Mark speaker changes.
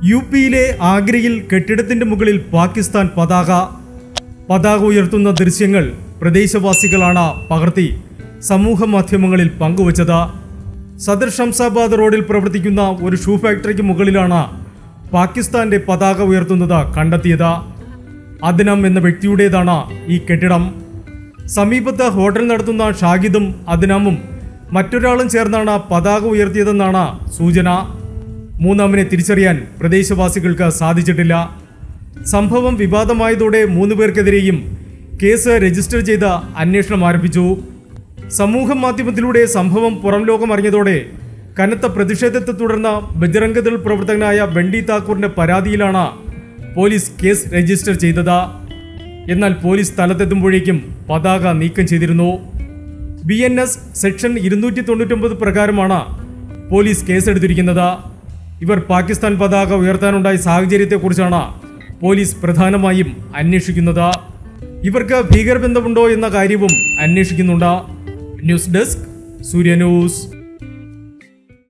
Speaker 1: U പിയിലെ ആഗ്രയിൽ കെട്ടിടത്തിന്റെ മുകളിൽ പാകിസ്ഥാൻ പതാക പതാക ഉയർത്തുന്ന ദൃശ്യങ്ങൾ പ്രദേശവാസികളാണ് പകർത്തി സമൂഹ മാധ്യമങ്ങളിൽ പങ്കുവച്ചത് സദർ ഷംസാബാദ് റോഡിൽ പ്രവർത്തിക്കുന്ന ഒരു ഷൂ ഫാക്ടറിക്ക് മുകളിലാണ് പാകിസ്ഥാന്റെ പതാക ഉയർത്തുന്നത് കണ്ടെത്തിയത് അദ്നം എന്ന വ്യക്തിയുടേതാണ് ഈ കെട്ടിടം സമീപത്ത് ഹോട്ടൽ നടത്തുന്ന ഷാഹിദും അദ്നാമും മറ്റൊരാളും ചേർന്നാണ് പതാക ഉയർത്തിയതെന്നാണ് സൂചന മൂന്നാമനെ തിരിച്ചറിയാൻ പ്രദേശവാസികൾക്ക് സാധിച്ചിട്ടില്ല സംഭവം വിവാദമായതോടെ മൂന്ന് പേർക്കെതിരെയും കേസ് രജിസ്റ്റർ ചെയ്ത് അന്വേഷണം ആരംഭിച്ചു സമൂഹ മാധ്യമത്തിലൂടെ സംഭവം പുറം ലോകം അറിഞ്ഞതോടെ കനത്ത പ്രതിഷേധത്തെ തുടർന്ന് ബജറംഗദൾ പ്രവർത്തകനായ ബണ്ടി താക്കൂറിന്റെ പരാതിയിലാണ് പോലീസ് കേസ് രജിസ്റ്റർ ചെയ്തത് എന്നാൽ പോലീസ് സ്ഥലത്തെത്തുമ്പോഴേക്കും പതാക നീക്കം ചെയ്തിരുന്നു ബി എൻ എസ് സെക്ഷൻ ഇരുന്നൂറ്റി തൊണ്ണൂറ്റൊമ്പത് പ്രകാരമാണ് പോലീസ് കേസെടുത്തിരിക്കുന്നത് ഇവർ പാകിസ്ഥാൻ പതാക ഉയർത്താനുണ്ടായ സാഹചര്യത്തെക്കുറിച്ചാണ് പോലീസ് പ്രധാനമായും അന്വേഷിക്കുന്നത് ഇവർക്ക് ഭീകരബന്ധമുണ്ടോ എന്ന കാര്യവും അന്വേഷിക്കുന്നുണ്ട് ന്യൂസ് ഡെസ്ക് സൂര്യ ന്യൂസ്